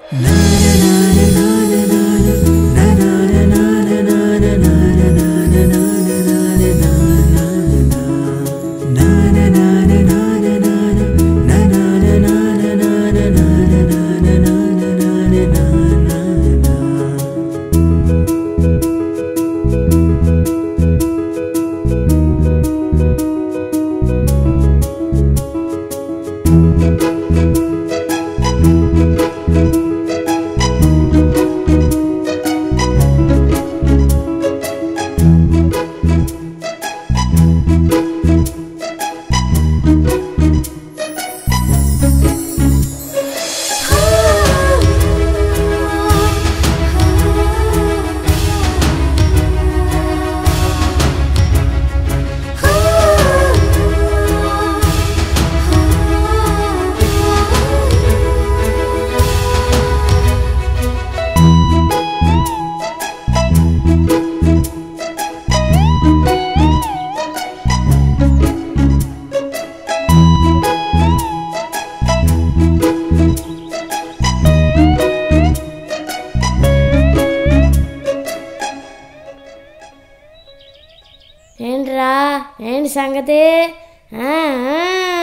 ఏంట్రా ఏంటి సంగతి ఆ, ఆ.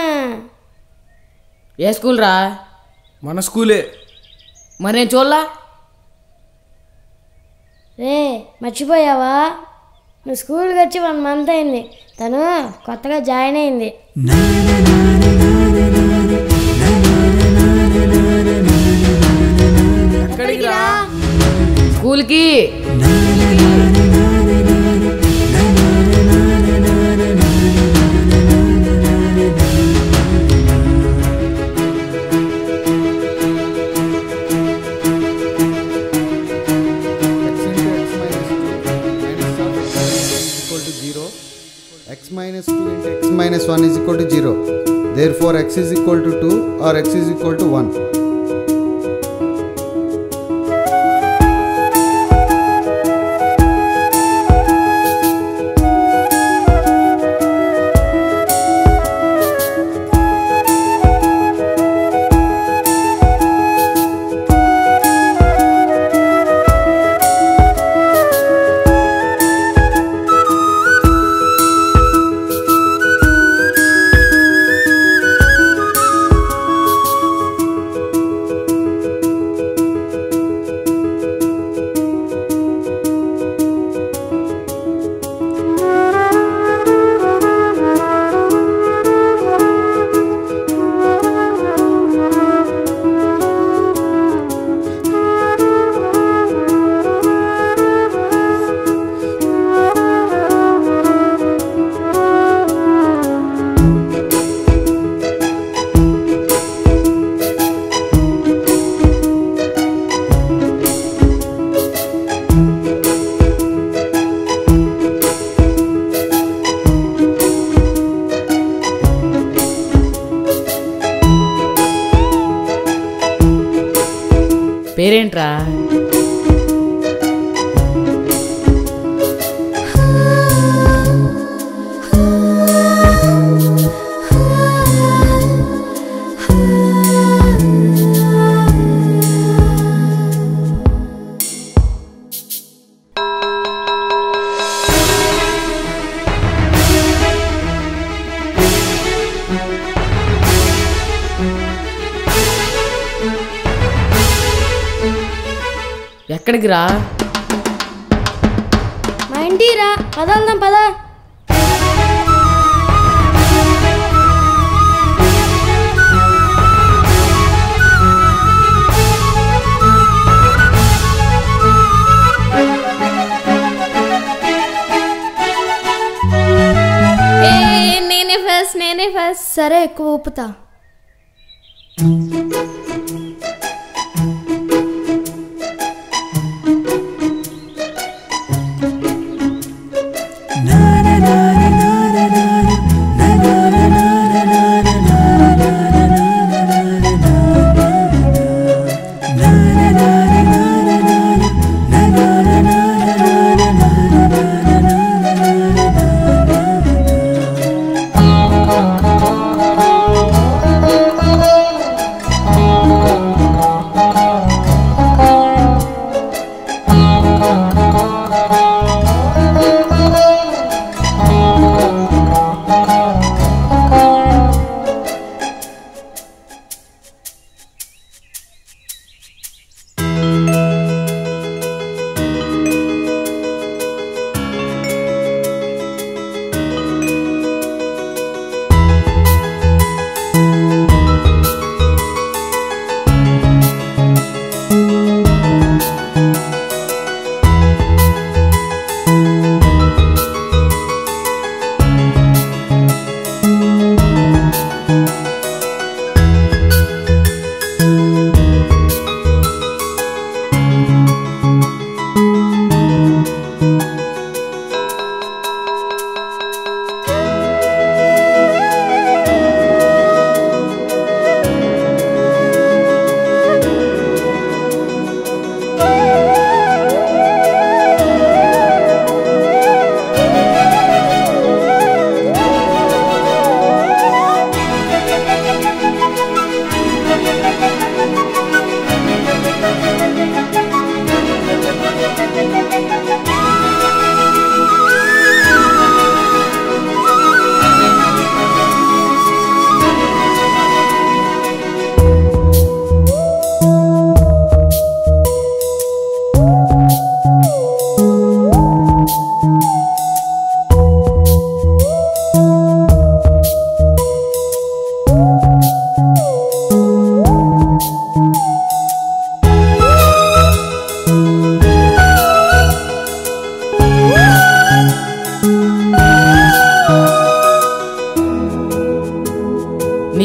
ఏ స్కూల్ రా మన స్కూలే మరి నేను చూడలా రే మర్చిపోయావా నువ్వు స్కూల్కి వచ్చి వన్ మంత్ అయింది తను కొత్తగా జాయిన్ అయింది ఎక్కడికి రా స్కూల్కి x minus 2 into x minus 1 is equal to 0 therefore x is equal to 2 or x is equal to 1 పేరేంట్రా ఎక్కడికి రా మా ఇంటికి రా పదల్దాం పద ఏ నేనే ఫస్ట్ నేనే ఫస్ట్ సరే ఎక్కువ ఊపుతా ఆ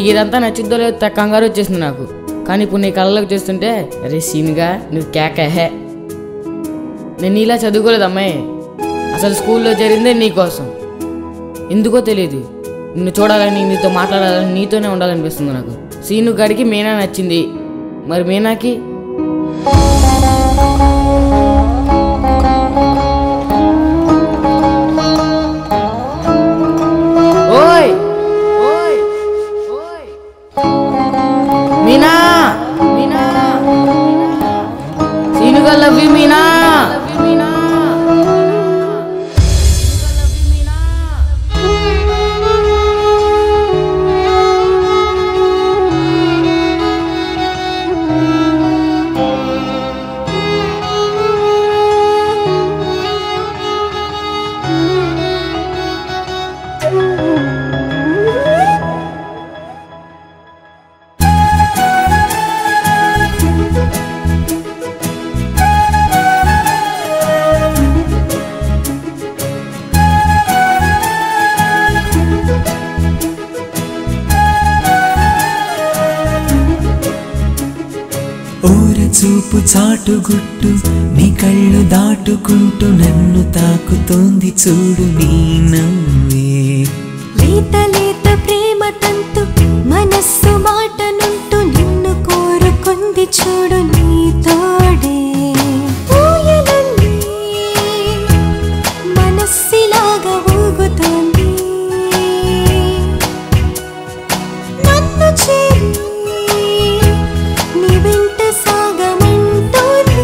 నీకు ఇదంతా నచ్చుద్దో లేదో తెగ కంగారు వచ్చేసింది నాకు కానీ ఇప్పుడు నీ కళ్ళలోకి చూస్తుంటే అరే సీన్గా నువ్వు కేకహే నేను నీలా చదువుకోలేదు అమ్మాయి అసలు స్కూల్లో జరిగిందే నీకోసం ఎందుకో తెలియదు నిన్ను చూడాలని నీతో మాట్లాడాలని నీతోనే ఉండాలనిపిస్తుంది నాకు సీను గారికి మీనా నచ్చింది మరి మీనాకి ఓయ్ ఓయ్ ఓయ్ మీనా మీనా సీను గా లవ్ యూ మీనా మీనా ఓర చూపు చాటుగుట్టు నీ కళ్ళు దాటుకుంటూ నన్ను తాకుతోంది చూడు నీ నవ్వే లేత లేత ప్రేమ తంతు మనస్సు మాట నుంటూ నిన్ను కోరుకుంది చూడు నీ తోడే ఊయలన్నీ మనస్సిలాగా ఊగుతోంది నన్ను చేరి నీ వెంట సాగమంటోంది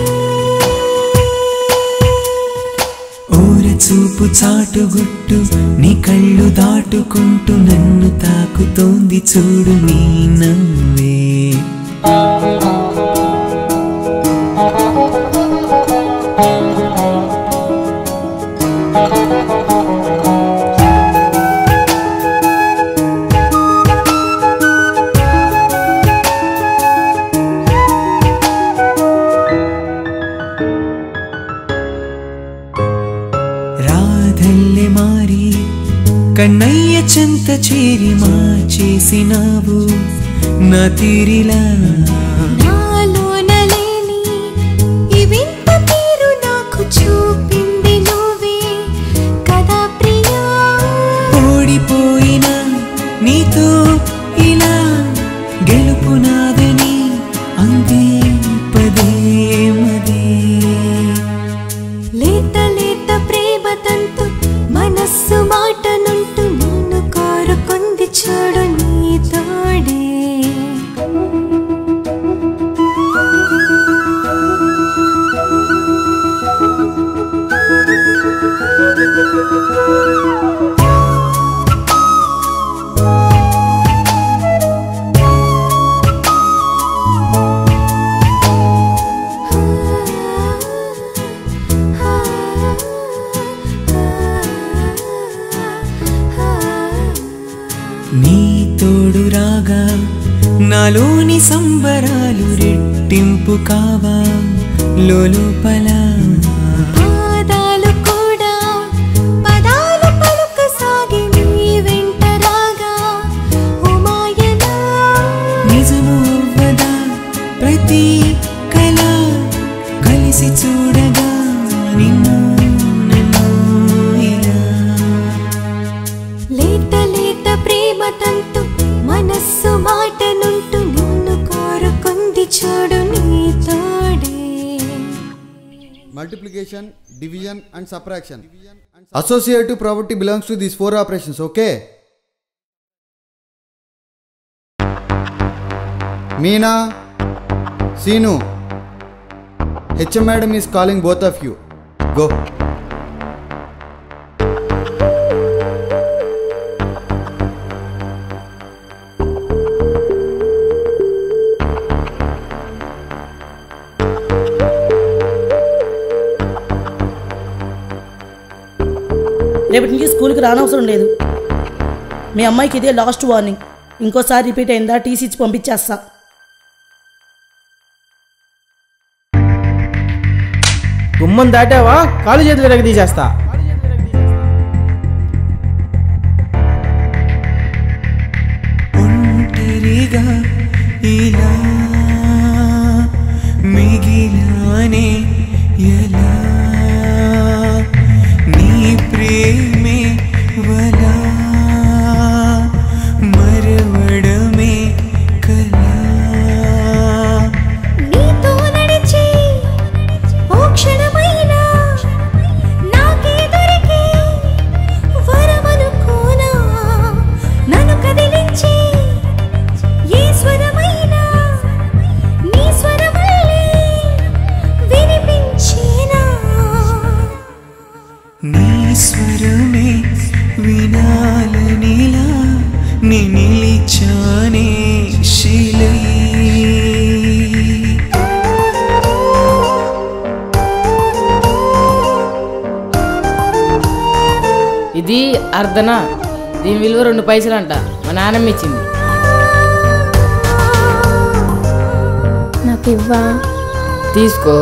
ఓర చూపు చాటుగుట్టు నీ కళ్ళు దాటుకుంటూ నన్ను తాకుతోంది చూడు నీ నవ్వే రాధల్లె మారి కన్నయ్య చెంత చేరి మా చేసినావు నా తీరిలా నాలోన లేని ఈ వింత తీరు నాకు చూపింది నువ్వే కదా ప్రియా ఓడిపోయిన నీతో ఇలా గెలుపు నాదని అందే పదే మదే లేత లేత ప్రేమ తంతు మనస్సు మాట నుంటూ నిన్ను కోరుకుంది చూడు నీ తోడే నీ తోడు రాగా నాలోని సంబరాలు రెట్టింపు కావా లోపల పాదాలు కూడా పదాలు పలుక సాగి నీ వెంట రాగా ఉమాయనా నిజము అవ్వదా ప్రతి కళ కలిసి చూడగా నిన్ను నన్ను ఇలా లేత లేత ప్రేమ తంతు మనస్సు మాట నుంటూ నిన్ను కోరుకుంది చూడు నీ తోడే multiplication, division, and subtraction. Associative property belongs to these four operations, okay? Meena, Seenu, HM madam is calling both of you. Go. రేపటి నుంచి స్కూల్కి రానవసరం లేదు మీ అమ్మాయికి ఇదే లాస్ట్ వార్నింగ్ ఇంకోసారి రిపీట్ అయిందా టీసీ ఇచ్చి పంపించేస్తా గుమ్మం దాటావా కాలు చేతులు ఎరగ తీసేస్తా ఒంటరి వలా మరవడమే కలా నీతో నడిచి ఓ క్షణమైనా నాకే దొరికే వరమనుకోనా నన్ను కదిలించి ఏ స్వరమైనా నీ స్వరమల్లే వినిపించేనా నీ స్వరమే వినాలనిలా నే నిలిచానే శిలై ఇది అర్ధన దీని విలువ రెండు పైసలు అంట మా నాన్నమ్మ ఇచ్చింది నాకు ఇవ్వా తీసుకో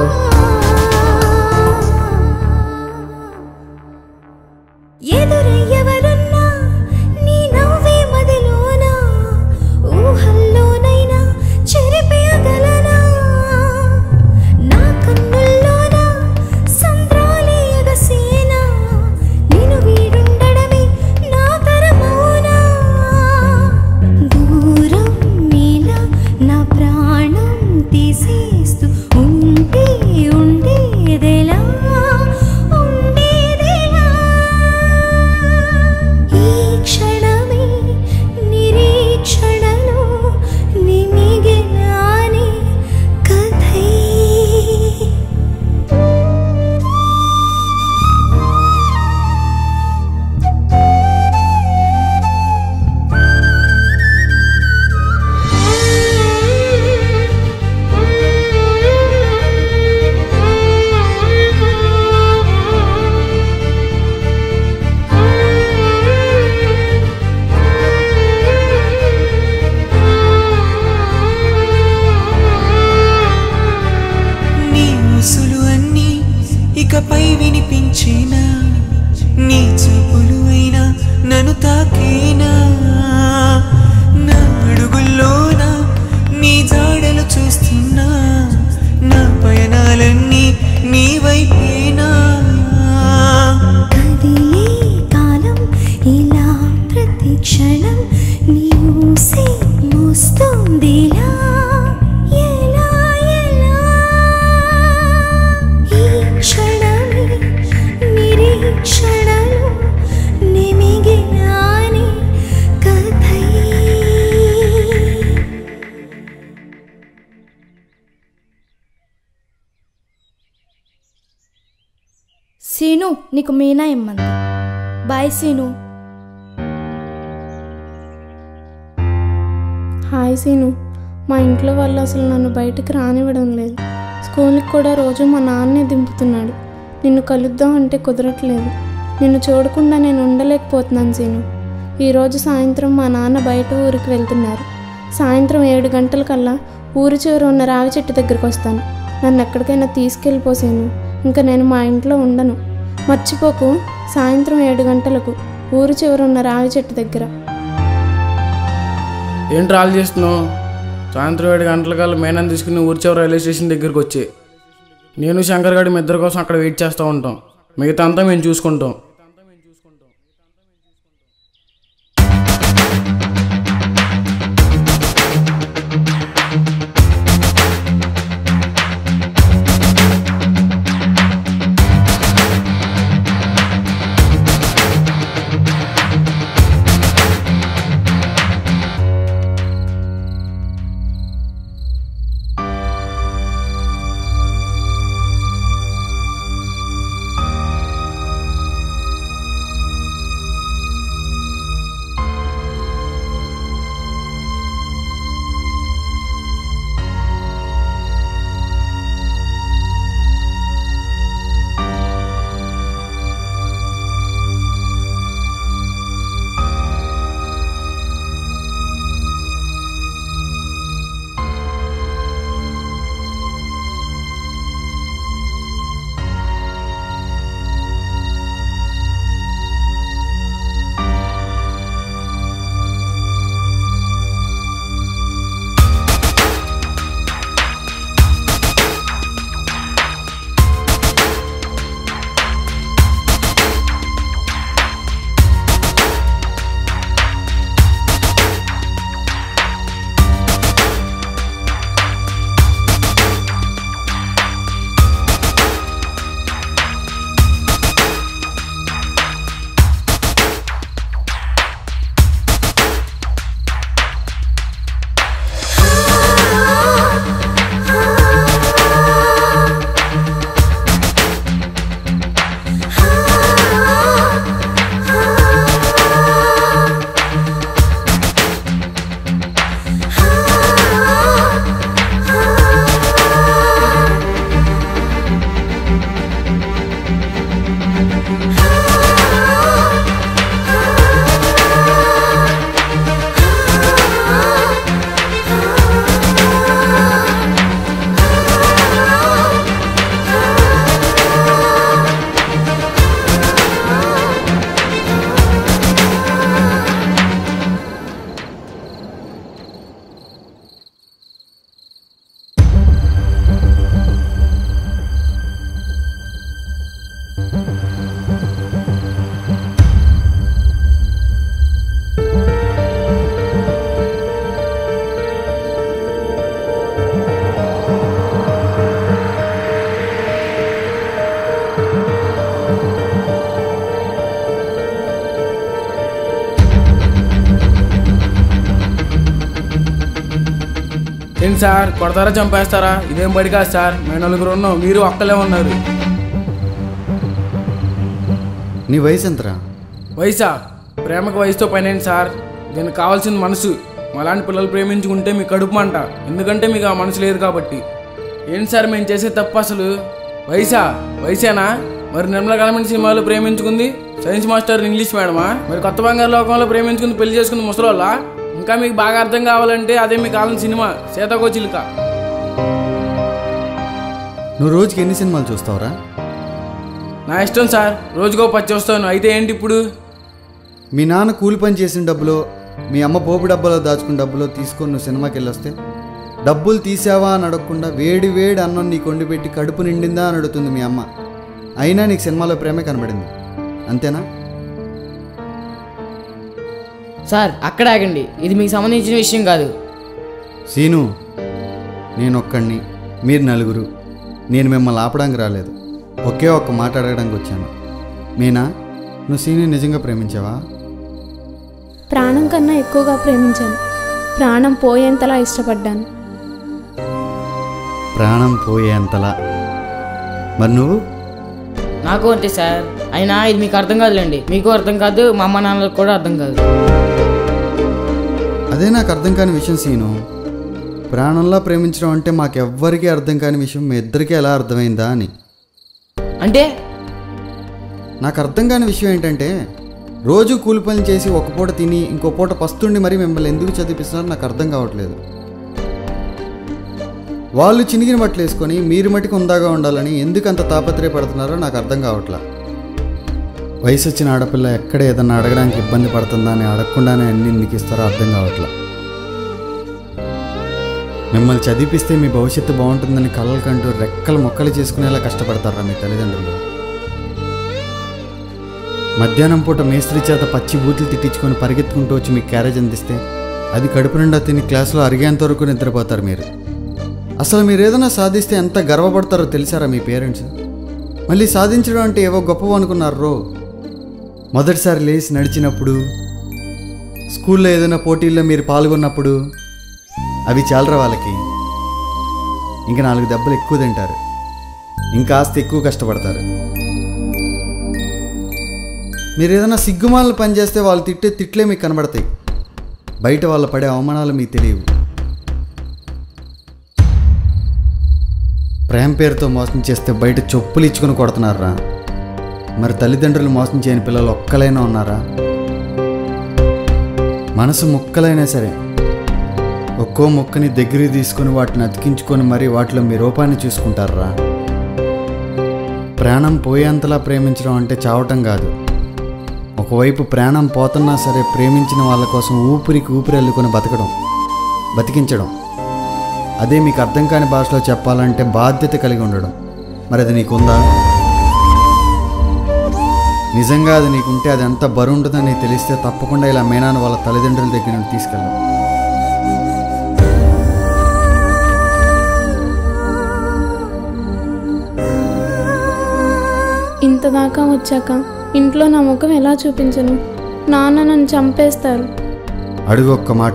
ఎదురయ్యవరున్నా నీ నవ్వే మదిలోనా ఊహల్లోనైనా చెరిపేయగలనా నా కన్నుల్లోనా సంద్రాలే ఎగసేనా నేను వీడుండడమే నా తరమౌనా దూరం నీలా నా ప్రాణం తీసేస్తూ ఉంటే ఉండేదెలా ఉండేదెలా ఈ క్షణమే నిరీక్షణలో నిమిగిలాని కథై నీ ముసులు అన్నీ ఇకపై వినిపించేనా నీ చూపులు అయినా నన్ను తాకేనా నా అడుగుల్లోన నీ జాడలు చూస్తున్నా నా పయనాలన్నీ నీ వైపేనా కదిలే కాలం ఇలా ప్రతి క్షణం నీ ఊసే మోస్తుందిలా ఎలా ఎలా ఈ క్షణమే నిరీక్షణలో నిమిగిలాని కథై సీను నీకు మీనా ఇమ్మంది బాయ్ సీను హాయ్ సీను మా ఇంట్లో వాళ్ళు అసలు నన్ను బయటికి రానివ్వడం లేదు స్కూల్కి కూడా రోజు మా నాన్నే దింపుతున్నాడు నిన్ను కలుద్దాం అంటే కుదరట్లేదు నిన్ను చూడకుండా నేను ఉండలేకపోతున్నాను సీను ఈరోజు సాయంత్రం మా నాన్న బయట ఊరికి వెళ్తున్నారు సాయంత్రం ఏడు గంటలకల్లా ఊరి చివర ఉన్న రావి చెట్టు దగ్గరికి వస్తాను నన్ను ఎక్కడికైనా తీసుకెళ్ళిపోసాను ఇంకా నేను మా ఇంట్లో ఉండను మర్చిపోకు సాయంత్రం ఏడు గంటలకు ఊరి చివర ఉన్న రావి చెట్టు దగ్గర ఏంటి రాళ్ళు చేస్తున్నావు సాయంత్రం ఏడు గంటలకల్లా మేనని తీసుకుని ఊరి చివరి రైల్వే స్టేషన్ దగ్గరికి వచ్చి నేను శంకర్ గారి మీ ఇద్దరి కోసం అక్కడ వెయిట్ చేస్తూ ఉంటాం మిగతా అంతా మేము చూసుకుంటాం ఏంటి సార్ కొడతారా చంపేస్తారా ఇదేం బడి కాదు సార్ మేము నలుగురు ఉన్నాం మీరు ఒక్కలే ఉన్నారు నీ వయసు ఎంతరా వయసా ప్రేమకు వయసుతో పని ఏంటి సార్ దీనికి కావాల్సిన మనసు అలాంటి పిల్లలు ప్రేమించుకుంటే మీ కడుపు మంట ఎందుకంటే మీకు ఆ మనసు లేదు కాబట్టి ఏంటి సార్ మేము చేసే తప్పు అసలు వయసా వయసేనా మరి నిర్మల గవర్నమెంట్ సినిమాలో ప్రేమించుకుంది సైన్స్ మాస్టర్ ఇంగ్లీష్ మేడమా మరి కొత్త బంగారు లోకంలో ప్రేమించుకుంది పెళ్లి చేసుకుంది ముసలోళ్ళ ఇంకా మీకు బాగా అర్థం కావాలంటే అదే మీకు కావాల్సిన సినిమా సీతాకోచిలుక నువ్వు రోజుకి ఎన్ని సినిమాలు చూస్తావురా నా ఇష్టం సార్ రోజుకో పచ్చి వస్తాను అయితే ఏంటి ఇప్పుడు మీ నాన్న కూలి పని చేసిన డబ్బులో మీ అమ్మ పోపు డబ్బాలో దాచుకున్న డబ్బులో తీసుకొని నువ్వు సినిమాకి వెళ్ళొస్తే డబ్బులు తీసావా అని అడగకుండా వేడి వేడి అన్నం నీకు వండి పెట్టి కడుపు నిండిందా అని అడుగుతుంది మీ అమ్మ అయినా నీకు సినిమాలో ప్రేమే కనబడింది అంతేనా సార్ అక్కడ ఆగండి ఇది మీకు సంబంధించిన విషయం కాదు సీను నేను ఒక్కడిని మీరు నలుగురు నేను మిమ్మల్ని ఆపడానికి రాలేదు ఒకే ఒక్క మాట అడగడానికి వచ్చాను మీనా నువ్వు సీను నిజంగా ప్రేమించావా ప్రాణం కన్నా ఎక్కువగా ప్రేమించాను ప్రాణం పోయేంతలా ఇష్టపడ్డాను ప్రాణం పోయేంతలా మరి నువ్వు నాకు అంతే సార్ అయినా ఇది మీకు అర్థం కాదులేండి మీకు అర్థం కాదు మా అమ్మ నాన్నలకు కూడా అర్థం కాదు అదే నాకు అర్థం కాని విషయం సీను ప్రాణంలా ప్రేమించడం అంటే మాకెవ్వరికీ అర్థం కాని విషయం మీ ఇద్దరికీ ఎలా అర్థమైందా అని అంటే నాకు అర్థం కాని విషయం ఏంటంటే రోజు కూలి పనులు చేసి ఒక పూట తిని ఇంకో పూట పస్తుండి మరి మిమ్మల్ని ఎందుకు చదివిస్తున్నారో నాకు అర్థం కావట్లేదు వాళ్ళు చినిగిన బట్టలు వేసుకొని మీరు మటుకు ఉందాగా ఉండాలని ఎందుకు అంత తాపత్రయపడుతున్నారో నాకు అర్థం కావట్లా వయసు వచ్చిన ఆడపిల్ల ఎక్కడ ఏదన్నా అడగడానికి ఇబ్బంది పడుతుందా అని అడగకుండానే అన్ని నీకు ఇస్తారో అర్థం కావట్లా మిమ్మల్ని చదివిపిస్తే మీ భవిష్యత్తు బాగుంటుందని కలలు కంటూ రెక్కలు మొక్కలు చేసుకునేలా కష్టపడతారా మీ తల్లిదండ్రులు మధ్యాహ్నం పూట మేస్త్రి చేత పచ్చి బూతులు తిట్టించుకొని పరిగెత్తుకుంటూ వచ్చి మీకు క్యారేజ్ అందిస్తే అది కడుపు నిండా తిని క్లాసులో అరిగేంత వరకు నిద్రపోతారు మీరు అసలు మీరు ఏదైనా సాధిస్తే ఎంత గర్వపడతారో తెలిసారా మీ పేరెంట్స్ మళ్ళీ సాధించడం అంటే ఏవో గొప్పవి అనుకున్నారు రో మొదటిసారి లేచి నడిచినప్పుడు స్కూల్లో ఏదైనా పోటీల్లో మీరు పాల్గొన్నప్పుడు అవి చాలరా వాళ్ళకి ఇంకా నాలుగు దెబ్బలు ఎక్కువ తింటారు ఇంకాస్త ఎక్కువ కష్టపడతారు మీరు ఏదైనా సిగ్గుమాలను పని చేస్తే వాళ్ళు తిట్టే తిట్లే మీకు కనబడతాయి బయట వాళ్ళు పడే అవమానాలు మీకు తెలియవు ప్రేమ పేరుతో మోసం చేస్తే బయట చొప్పులు ఇచ్చుకొని కొడుతున్నారా మరి తల్లిదండ్రులు మోసం చేయని పిల్లలు ఒక్కలైనా ఉన్నారా మనసు ముక్కలైనా సరే ఒక్కో మొక్కని దగ్గరికి తీసుకొని వాటిని అతికించుకొని మరి వాటిలో మీ రూపాన్ని చూసుకుంటారా ప్రాణం పోయేంతలా ప్రేమించడం అంటే చావటం కాదు ఒకవైపు ప్రాణం పోతున్నా సరే ప్రేమించిన వాళ్ళ కోసం ఊపిరికి ఊపిరి అల్లుకొని బతకడం బతికించడం అదే మీకు అర్థం కాని భాషలో చెప్పాలంటే బాధ్యత కలిగి ఉండడం మరి అది నీకుందా నిజంగా అది నీకుంటే అది ఎంత బరువు ఉంటుందని నీకు తెలిస్తే తప్పకుండా ఇలా మేనాను వాళ్ళ తల్లిదండ్రుల దగ్గర నుండి తీసుకెళ్ళాం ఇంత దాకా వచ్చాక ఇంట్లో నా ముఖం ఎలా చూపించను నాన్న నన్ను చంపేస్తారు అడుగు ఒక్క మాట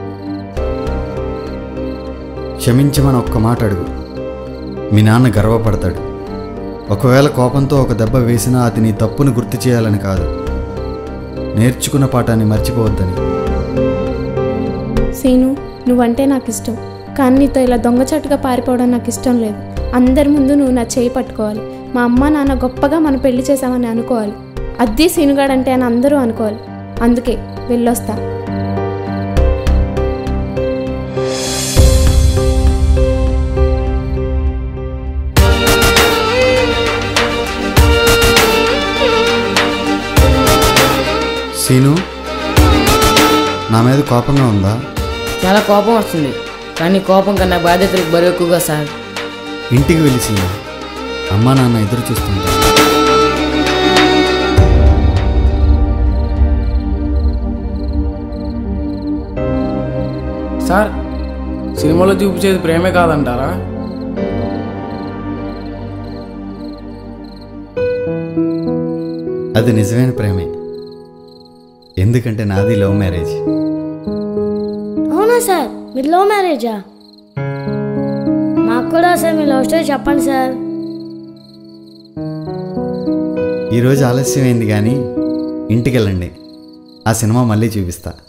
క్షమించమని ఒక్క మాట అడుగు మీ నాన్న గర్వపడతాడు ఒకవేళ కోపంతో ఒక దెబ్బ వేసినా అది నీ తప్పును గుర్తు చేయాలని కాదు నేర్చుకున్న పాఠాన్ని మర్చిపోవద్దని సీను నువ్వంటే నాకు ఇష్టం కానీ నీతో ఇలా దొంగచాటుగా పారిపోవడం నాకు ఇష్టం లేదు అందరి ముందు నువ్వు నా చేయి పట్టుకోవాలి మా అమ్మ నాన్న గొప్పగా మన పెళ్లి చేశామని అనుకోవాలి అద్దీ సీనుగాడంటే అని అందరూ అనుకోవాలి అందుకే వెళ్ళొస్తా సీను నా మీద కోపంగా ఉందా చాలా కోపం వస్తుంది కానీ కోపం కన్నా బాధ్యతలకు బరువు ఎక్కువగా సార్ ఇంటికి వెళ్ళి సీను అమ్మా నాన్న ఎదురు చూస్తుంటా సార్ సినిమాలో చూపించేది ప్రేమే కాదంటారా అది నిజమైన ప్రేమే ఎందుకంటే నాది లవ్ మ్యారేజ్ అవునా సార్ మీరు లవ్ మ్యారేజా మాకు కూడా సార్ మీ లవ్ స్టోరీ చెప్పండి సార్ ఈరోజు ఆలస్యమైంది కానీ ఇంటికి వెళ్ళండి ఆ సినిమా మళ్ళీ చూపిస్తా